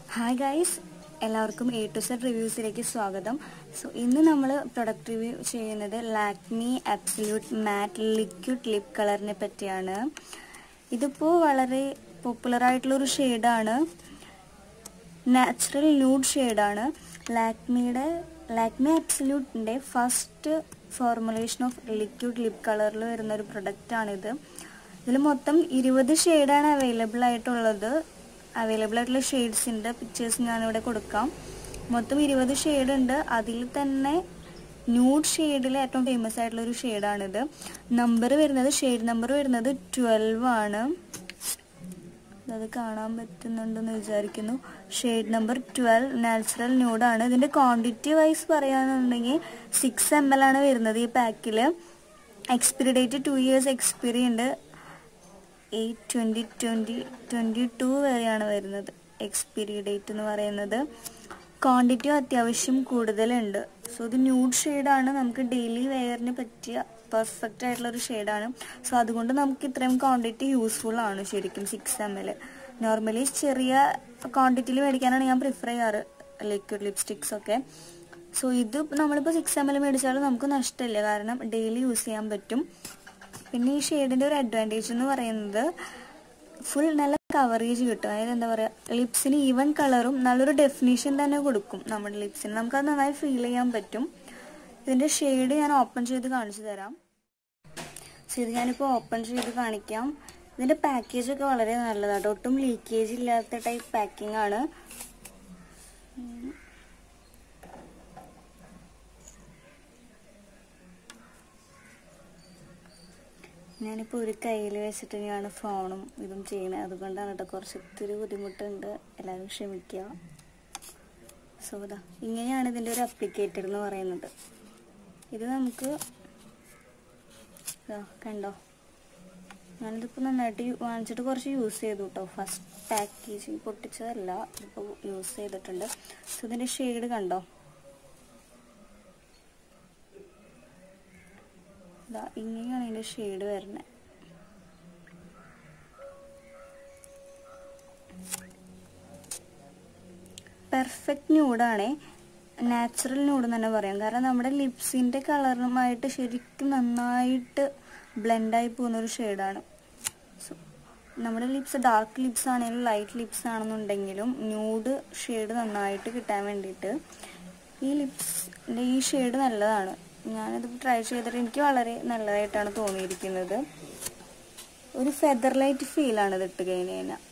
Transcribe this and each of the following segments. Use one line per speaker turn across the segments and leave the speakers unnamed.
hi guys എല്ലാവർക്കും A to Z റിവ്യൂസിലേക്ക് സ്വാഗതം സോ ഇന്ന് നമ്മൾ പ്രൊഡക്റ്റ് റിവ്യൂ ചെയ്യുന്നത് Lakme absolute matte liquid lip കളറിനെ പറ്റിയാണ് ഇതിപ്പോൾ വളരെ പോപ്പുലർ ആയിട്ടുള്ളൊരു ഷെയ്ഡാണ് നാച്ചുറൽ ന്യൂഡ് ഷെയ്ഡാണ് ലാക്മിയുടെ ലാക്മി അബ്സല്യൂട്ടിൻ്റെ first formulation of liquid lip കളറിൽ വരുന്ന ഒരു പ്രൊഡക്റ്റാണിത് ഇതിൽ മൊത്തം ഇരുപത് ഷെയ്ഡാണ് അവൈലബിൾ ആയിട്ടുള്ളത് അവൈലബിൾ ആയിട്ടുള്ള ഷെയ്ഡ്സിൻ്റെ പിക്ചേഴ്സ് ഞാനിവിടെ കൊടുക്കാം മൊത്തം ഇരുപത് ഷെയ്ഡ് ഉണ്ട് അതിൽ തന്നെ ന്യൂഡ് ഷെയ്ഡിൽ ഏറ്റവും ഫേമസ് ആയിട്ടുള്ള ഒരു ഷെയ്ഡാണിത് നമ്പർ വരുന്നത് ഷെയ്ഡ് നമ്പർ വരുന്നത് ട്വൽവ് ആണ് അത് കാണാൻ പറ്റുന്നുണ്ടെന്ന് വിചാരിക്കുന്നു ഷെയ്ഡ് നമ്പർ ട്വൽവ് നാച്ചുറൽ ന്യൂഡാണ് ഇതിൻ്റെ ക്വാണ്ടിറ്റി വൈസ് പറയുകയാണെന്നുണ്ടെങ്കിൽ സിക്സ് എം എൽ ആണ് വരുന്നത് ഈ പാക്കിൽ expiry date two years expiry ഉണ്ട് eight twenty twenty twenty two വരെയാണ് വരുന്നത് എക്സ്പിരി ഡേറ്റ് എന്ന് പറയുന്നത് ക്വാണ്ടിറ്റിയും അത്യാവശ്യം കൂടുതലുണ്ട് സോ ഇത് ന്യൂഡ് ഷെയ്ഡാണ് നമുക്ക് ഡെയിലി വെയറിന് പറ്റിയ പെർഫെക്റ്റ് ആയിട്ടുള്ള ഒരു ഷെയ്ഡാണ് സോ അതുകൊണ്ട് നമുക്ക് ഇത്രയും ക്വാണ്ടിറ്റി യൂസ്ഫുൾ ആണ് ശരിക്കും സിക്സ് എം എൽ നോർമലി ചെറിയ ക്വാണ്ടിറ്റിയിൽ മേടിക്കാനാണ് ഞാൻ പ്രിഫർ ചെയ്യാറ് ലിക്വിഡ് ലിപ്സ്റ്റിക്സ് ഒക്കെ സോ ഇത് നമ്മളിപ്പോൾ സിക്സ് എം എൽ മേടിച്ചാലും നമുക്ക് നഷ്ടമില്ല കാരണം ഡെയിലി യൂസ് ചെയ്യാൻ പറ്റും പിന്നെ ഈ ഷെയ്ഡിൻ്റെ ഒരു അഡ്വാൻറ്റേജ് എന്ന് പറയുന്നത് ഫുൾ നല്ല കവറേജ് കിട്ടും അതായത് എന്താ പറയുക ലിപ്സിന് ഈവൻ കളറും നല്ലൊരു ഡെഫിനേഷൻ തന്നെ കൊടുക്കും നമ്മുടെ ലിപ്സിന് നമുക്കത് നന്നായി ഫീൽ ചെയ്യാൻ പറ്റും ഇതിൻ്റെ ഷെയ്ഡ് ഞാൻ ഓപ്പൺ ചെയ്ത് കാണിച്ചു തരാം സോ ഇത് ഞാനിപ്പോൾ ഓപ്പൺ ചെയ്ത് കാണിക്കാം ഇതിൻ്റെ പാക്കേജ് ഒക്കെ വളരെ നല്ലതാണ് ഒട്ടും ലീക്കേജ് ഇല്ലാത്ത ടൈപ്പ് പാക്കിംഗ് ആണ് ഞാനിപ്പോൾ ഒരു കയ്യിൽ വെച്ചിട്ട് ഞാൻ ഫോണും ഇതും ചെയ്യണത് അതുകൊണ്ടാണ് കേട്ടോ കുറച്ച് ഒത്തിരി ബുദ്ധിമുട്ടുണ്ട് എല്ലാവരും ക്ഷമിക്കുക സോ ഇതാ ഇങ്ങനെയാണ് ഇതിൻ്റെ ഒരു അപ്ലിക്കേറ്റർ എന്ന് പറയുന്നത് ഇത് നമുക്ക് ഇതാ കണ്ടോ ഞാനിതിപ്പോൾ നന്നായിട്ട് വാങ്ങിച്ചിട്ട് കുറച്ച് യൂസ് ചെയ്തു കേട്ടോ ഫസ്റ്റ് പാക്കേജിങ് പൊട്ടിച്ചതല്ല ഇതിപ്പോൾ യൂസ് ചെയ്തിട്ടുണ്ട് സോ ഇതിൻ്റെ ഷെയ്ഡ് കണ്ടോ ഇതാ ഇങ്ങനെയാണ് ഇതിൻ്റെ ഷെയ്ഡ് വരുന്നത് പെർഫെക്റ്റ് ന്യൂഡാണേ നാച്ചുറൽ ന്യൂഡ് തന്നെ പറയാം കാരണം നമ്മുടെ ലിപ്സിൻ്റെ കളറുമായിട്ട് ശരിക്കും നന്നായിട്ട് ബ്ലെൻഡായി പോകുന്ന ഒരു ഷെയ്ഡാണ് നമ്മുടെ ലിപ്സ് ഡാർക്ക് ലിപ്സ് ആണെങ്കിലും ലൈറ്റ് ലിപ്സ് ആണെന്നുണ്ടെങ്കിലും ന്യൂഡ് ഷെയ്ഡ് നന്നായിട്ട് കിട്ടാൻ വേണ്ടിയിട്ട് ഈ ലിപ്സിൻ്റെ ഈ ഷെയ്ഡ് നല്ലതാണ് ഞാനത് ട്രൈ ചെയ്തിട്ട് എനിക്ക് വളരെ നല്ലതായിട്ടാണ് തോന്നിയിരിക്കുന്നത് ഒരു ഫെദർ ലൈറ്റ് ഫീലാണ് ഇത് ഇട്ട് കഴിഞ്ഞ് കഴിഞ്ഞാൽ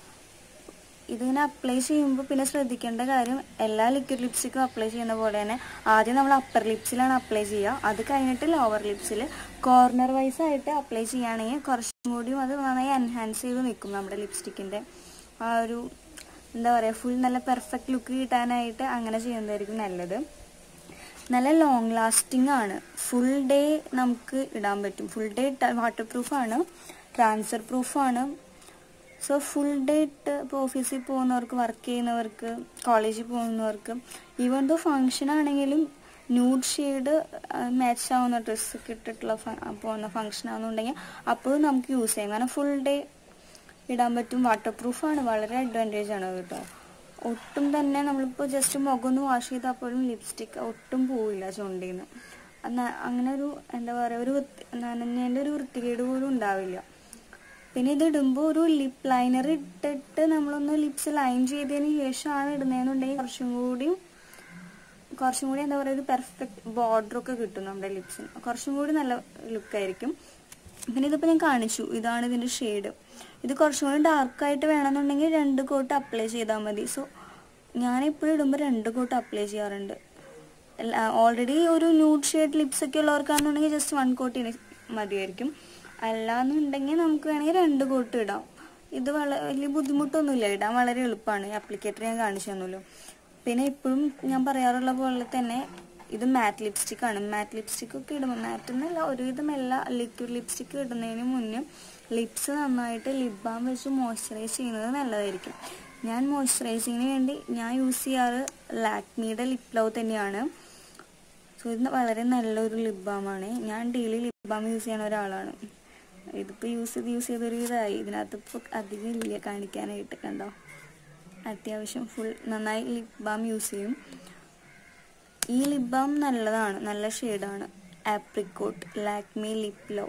ഇതിങ്ങനെ അപ്ലൈ ചെയ്യുമ്പോൾ പിന്നെ ശ്രദ്ധിക്കേണ്ട കാര്യം എല്ലാ ലിക്വിഡ് ലിപ്സ്റ്റിക്കും അപ്ലൈ ചെയ്യുന്ന പോലെ തന്നെ ആദ്യം നമ്മൾ അപ്പർ ലിപ്സിലാണ് അപ്ലൈ ചെയ്യുക അത് കഴിഞ്ഞിട്ട് ലോവർ ലിപ്സിൽ കോർണർ വൈസ് ആയിട്ട് അപ്ലൈ ചെയ്യുകയാണെങ്കിൽ കുറച്ചും കൂടിയും അത് നന്നായി എൻഹാൻസ് ചെയ്ത് നിൽക്കും നമ്മുടെ ലിപ്സ്റ്റിക്കിൻ്റെ ആ ഒരു എന്താ പറയുക ഫുൾ നല്ല പെർഫെക്റ്റ് ലുക്ക് കിട്ടാനായിട്ട് അങ്ങനെ ചെയ്യുന്നതായിരിക്കും നല്ലത് നല്ല ലോങ് ലാസ്റ്റിംഗ് ആണ് ഫുൾ ഡേ നമുക്ക് ഇടാൻ പറ്റും ഫുൾ ഡേ വാട്ടർ പ്രൂഫാണ് ട്രാൻസ്ഫർ പ്രൂഫാണ് സോ ഫുൾ ഡേ ഇട്ട് ഇപ്പോൾ ഓഫീസിൽ പോകുന്നവർക്ക് വർക്ക് ചെയ്യുന്നവർക്ക് കോളേജിൽ പോകുന്നവർക്ക് ഈവൻ ദോ ഫങ്ഷൻ ആണെങ്കിലും ന്യൂഡ് ഷെയ്ഡ് മാച്ച് ആവുന്ന ഡ്രസ്സൊക്കെ ഇട്ടിട്ടുള്ള പോകുന്ന ഫങ്ഷൻ ആണെന്നുണ്ടെങ്കിൽ അപ്പോഴും നമുക്ക് യൂസ് ചെയ്യാം കാരണം ഫുൾ ഡേ ഇടാൻ പറ്റും വാട്ടർ പ്രൂഫാണ് വളരെ അഡ്വാൻറ്റേജ് ആണ് കേട്ടോ ഒട്ടും തന്നെ നമ്മളിപ്പോൾ ജസ്റ്റ് മുഖം ഒന്ന് വാഷ് ചെയ്താൽ പോലും ലിപ്സ്റ്റിക്ക് ഒട്ടും പോവില്ല ചുണ്ടിൽ നിന്ന് അങ്ങനെ ഒരു എന്താ പറയുക ഒരു നനഞ്ഞതിൻ്റെ ഒരു വൃത്തികേട് പോലും ഉണ്ടാവില്ല പിന്നെ ഇത് ഇടുമ്പോൾ ഒരു ലിപ്പ് ലൈനർ ഇട്ടിട്ട് നമ്മളൊന്ന് ലിപ്സ് ലൈൻ ചെയ്തതിന് ശേഷമാണ് ഇടുന്നതെന്നുണ്ടെങ്കിൽ കുറച്ചും കൂടി കുറച്ചും കൂടി എന്താ പറയുക ഒരു പെർഫെക്റ്റ് ബോർഡറൊക്കെ കിട്ടും നമ്മുടെ ലിപ്സിന് കുറച്ചും കൂടി നല്ല ലുക്കായിരിക്കും പിന്നെ ഇതിപ്പോൾ ഞാൻ കാണിച്ചു ഇതാണ് ഇതിൻ്റെ ഷെയ്ഡ് ഇത് കുറച്ചും കൂടി ഡാർക്കായിട്ട് വേണമെന്നുണ്ടെങ്കിൽ രണ്ട് കോട്ട് അപ്ലൈ ചെയ്താൽ മതി സോ ഞാൻ എപ്പോഴും ഇടുമ്പോൾ രണ്ട് കോട്ട് അപ്ലൈ ചെയ്യാറുണ്ട് ഓൾറെഡി ഒരു ന്യൂഡ് ഷെയ്ഡ് ലിപ്സ് ഒക്കെ ഉള്ളവർക്കാണെന്നുണ്ടെങ്കിൽ ജസ്റ്റ് വൺ കോട്ട് മതിയായിരിക്കും അല്ലാന്നുണ്ടെങ്കിൽ നമുക്ക് വേണമെങ്കിൽ രണ്ട് കോട്ട് ഇടാം ഇത് വളരെ വലിയ ബുദ്ധിമുട്ടൊന്നുമില്ല ഇടാൻ വളരെ എളുപ്പമാണ് ആപ്ലിക്കേറ്റർ ഞാൻ കാണിച്ചു തന്നല്ലോ പിന്നെ ഇപ്പോഴും ഞാൻ പറയാറുള്ള പോലെ തന്നെ ഇത് മാറ്റ് ലിപ്സ്റ്റിക് ആണ് മാറ്റ് ലിപ്സ്റ്റിക് ഒക്കെ ഇടുമ്പോൾ മാറ്റ് എന്നല്ല ഒരുവിധം എല്ലാ ലിക്വിഡ് ലിപ്സ്റ്റിക് ഇടുന്നതിന് മുന്നേ ലിപ്സ് നന്നായിട്ട് ലിപ് ബാം വെച്ച് മോയ്സ്ചറൈസ് ചെയ്യുന്നത് നല്ലതായിരിക്കും ഞാൻ മോയ്സ്ചറൈസിങ്ങിന് വേണ്ടി ഞാൻ യൂസ് ചെയ്യാറ് ലാക്മിയുടെ ലിപ് ലവ് തന്നെയാണ് സോ ഇത് വളരെ നല്ലൊരു ലിപ് ബാമാണ് ഞാൻ ഡെയിലി ലിപ് ബാം യൂസ് ചെയ്യുന്ന ഒരാളാണ് ഇതിപ്പോൾ യൂസ് ചെയ്ത് യൂസ് ചെയ്തൊരു ഇതായി ഇതിനകത്ത് ഇപ്പോൾ അധികം ഇല്ല കാണിക്കാനായിട്ട് കണ്ടോ അത്യാവശ്യം ഫുൾ നന്നായി ലിപ് ബാം യൂസ് ചെയ്യും ഈ ലിപ് ബാം നല്ലതാണ് നല്ല ഷെയ്ഡാണ് ആപ്രിക്കോട്ട് ലാക്മി ലിപ് ലോ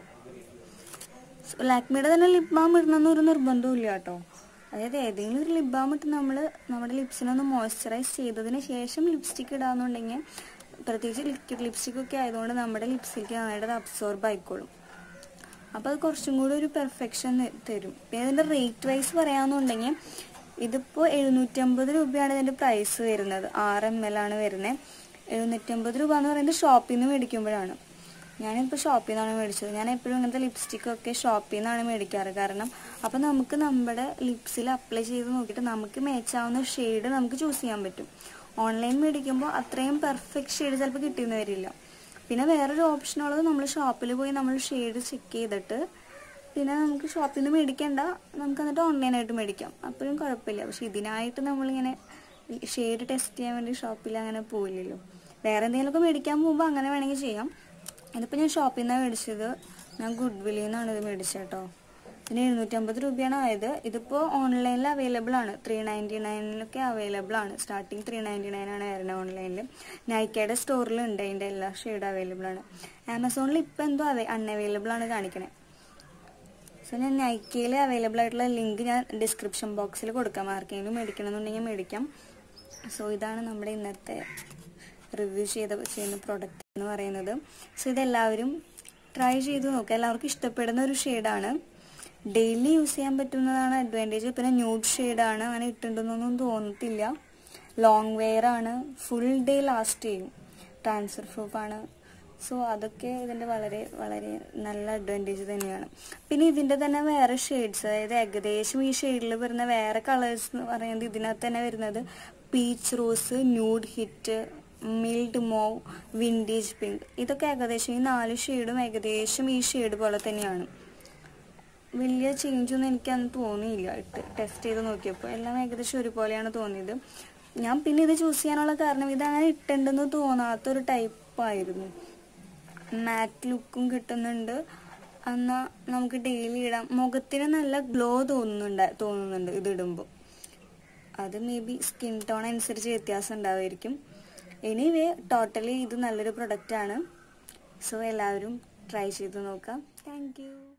ലാക്മിയുടെ തന്നെ ലിപ് ബാം ഇടണമെന്ന് ഒരു നിർബന്ധമില്ല കേട്ടോ അതായത് ഏതെങ്കിലും ഒരു ലിപ് ബാം ഇട്ട് നമ്മൾ നമ്മുടെ ലിപ്സിനൊന്ന് മോയ്സ്ചറൈസ് ചെയ്തതിന് ശേഷം ലിപ്സ്റ്റിക് ഇടാന്നുണ്ടെങ്കിൽ പ്രത്യേകിച്ച് ലിക്വിഡ് ലിപ്സ്റ്റിക് ഒക്കെ ആയതുകൊണ്ട് നമ്മുടെ ലിപ്സിലേക്ക് നന്നായിട്ട് അത് അബ്സോർബ് ആയിക്കോളും അപ്പോൾ അത് കുറച്ചും കൂടി ഒരു പെർഫെക്ഷൻ തരും പിന്നെ ഇതിൻ്റെ റേറ്റ് വൈസ് പറയാമെന്നുണ്ടെങ്കിൽ ഇതിപ്പോൾ എഴുന്നൂറ്റമ്പത് രൂപയാണ് ഇതിൻ്റെ പ്രൈസ് വരുന്നത് ആറ് എം എൽ ആണ് വരുന്നത് എഴുന്നൂറ്റമ്പത് രൂപ എന്ന് പറയുന്നത് ഷോപ്പിൽ നിന്ന് മേടിക്കുമ്പോഴാണ് ഞാനിപ്പോൾ ഷോപ്പിൽ നിന്നാണ് മേടിച്ചത് ഞാൻ എപ്പോഴും ഇങ്ങനത്തെ ലിപ്സ്റ്റിക്കൊക്കെ ഷോപ്പിൽ നിന്നാണ് മേടിക്കാറ് കാരണം അപ്പം നമുക്ക് നമ്മുടെ ലിപ്സിൽ അപ്ലൈ ചെയ്ത് നോക്കിയിട്ട് നമുക്ക് മേച്ചാവുന്ന ഷെയ്ഡ് നമുക്ക് ചൂസ് ചെയ്യാൻ പറ്റും ഓൺലൈൻ മേടിക്കുമ്പോൾ അത്രയും പെർഫെക്റ്റ് ഷെയ്ഡ് ചിലപ്പോൾ കിട്ടിയെന്ന് വരില്ല പിന്നെ വേറൊരു ഓപ്ഷൻ ഉള്ളത് നമ്മൾ ഷോപ്പിൽ പോയി നമ്മൾ ഷെയ്ഡ് ചെക്ക് ചെയ്തിട്ട് പിന്നെ നമുക്ക് ഷോപ്പിൽ നിന്ന് മേടിക്കേണ്ട നമുക്ക് എന്നിട്ട് ഓൺലൈനായിട്ട് മേടിക്കാം അപ്പോഴും കുഴപ്പമില്ല പക്ഷെ ഇതിനായിട്ട് നമ്മളിങ്ങനെ ഷെയ്ഡ് ടെസ്റ്റ് ചെയ്യാൻ വേണ്ടി ഷോപ്പിൽ അങ്ങനെ പോയില്ലല്ലോ വേറെ എന്തെങ്കിലുമൊക്കെ മേടിക്കാൻ പോകുമ്പോൾ അങ്ങനെ വേണമെങ്കിൽ ചെയ്യാം ഇതിപ്പോൾ ഞാൻ ഷോപ്പിൽ നിന്നാണ് മേടിച്ചത് ഞാൻ ഗുഡ് വില്ലിൽ നിന്നാണ് ഇത് മേടിച്ചത് കേട്ടോ ഇതിന് എഴുന്നൂറ്റമ്പത് രൂപയാണ് ആയത് ഇതിപ്പോൾ ഓൺലൈനിൽ അവൈലബിൾ ആണ് ത്രീ നയൻറ്റി നയനിലൊക്കെ അവൈലബിൾ ആണ് സ്റ്റാർട്ടിങ് ത്രീ നയൻറ്റി നയൻ ആണ് വരുന്നത് ഓൺലൈനിൽ നൈക്കയുടെ സ്റ്റോറിലുണ്ട് അതിൻ്റെ എല്ലാ ഷെയ്ഡ് അവൈലബിൾ ആണ് ആമസോണിൽ ഇപ്പോൾ എന്തോ അവൈ അൺഅവൈലബിൾ ആണ് കാണിക്കണേ സോ ഞാൻ നൈക്കയിൽ അവൈലബിൾ ആയിട്ടുള്ള ലിങ്ക് ഞാൻ ഡിസ്ക്രിപ്ഷൻ ബോക്സിൽ കൊടുക്കാം ആർക്കെങ്കിലും മേടിക്കണമെന്നുണ്ടെങ്കിൽ മേടിക്കാം സോ ഇതാണ് നമ്മുടെ ഇന്നത്തെ റിവ്യൂ ചെയ്ത ചെയ്യുന്ന പ്രൊഡക്റ്റ് എന്ന് പറയുന്നത് സോ ഇതെല്ലാവരും ട്രൈ ചെയ്ത് നോക്കുക എല്ലാവർക്കും ഇഷ്ടപ്പെടുന്ന ഒരു ഷെയ്ഡാണ് ഡെയിലി യൂസ് ചെയ്യാൻ പറ്റുന്നതാണ് അഡ്വാൻറ്റേജ് പിന്നെ ന്യൂഡ് ഷെയ്ഡാണ് അങ്ങനെ ഇട്ടുണ്ടെന്നൊന്നും തോന്നത്തില്ല ലോങ് വെയർ ആണ് ഫുൾ ഡേ ലാസ്റ്റ് ചെയ്യും ട്രാൻസ്ഫർ പ്രൂഫാണ് സോ അതൊക്കെ ഇതിൻ്റെ വളരെ വളരെ നല്ല അഡ്വാൻറ്റേജ് തന്നെയാണ് പിന്നെ ഇതിൻ്റെ തന്നെ വേറെ ഷെയ്ഡ്സ് അതായത് ഏകദേശം ഈ ഷെയ്ഡിൽ വരുന്ന വേറെ കളേഴ്സ് എന്ന് പറയുന്നത് ഇതിനകത്ത് തന്നെ വരുന്നത് peach rose nude hit mild mauve vintage pink ഇതൊക്കെ ഏകദേശം ഈ നാല് ഷെയ്ഡും ഏകദേശം ഈ ഷെയ്ഡ് പോലെ തന്നെയാണ് വലിയ ചേഞ്ച് ഒന്നും എനിക്ക് അന്ന് തോന്നിയില്ല ഇട്ട് ടെസ്റ്റ് ചെയ്ത് നോക്കിയപ്പോൾ എല്ലാം ഏകദേശം ഒരുപോലെയാണ് തോന്നിയത് ഞാൻ പിന്നെ ഇത് ചൂസ് ചെയ്യാനുള്ള കാരണം ഇതങ്ങനെ ഇട്ടുണ്ടെന്ന് തോന്നാത്തൊരു ടൈപ്പായിരുന്നു മാറ്റ് ലുക്കും കിട്ടുന്നുണ്ട് എന്നാൽ നമുക്ക് ഡെയിലി ഇടാം മുഖത്തിന് നല്ല ഗ്ലോ തോന്നുന്നുണ്ട് തോന്നുന്നുണ്ട് ഇത് ഇടുമ്പോൾ അത് മേ ബി സ്കിൻ ടോൺ അനുസരിച്ച് വ്യത്യാസം ഉണ്ടാവുമായിരിക്കും എനിവേ ടോട്ടലി ഇത് നല്ലൊരു പ്രൊഡക്റ്റാണ് സോ എല്ലാവരും ട്രൈ ചെയ്ത് നോക്കാം താങ്ക് യു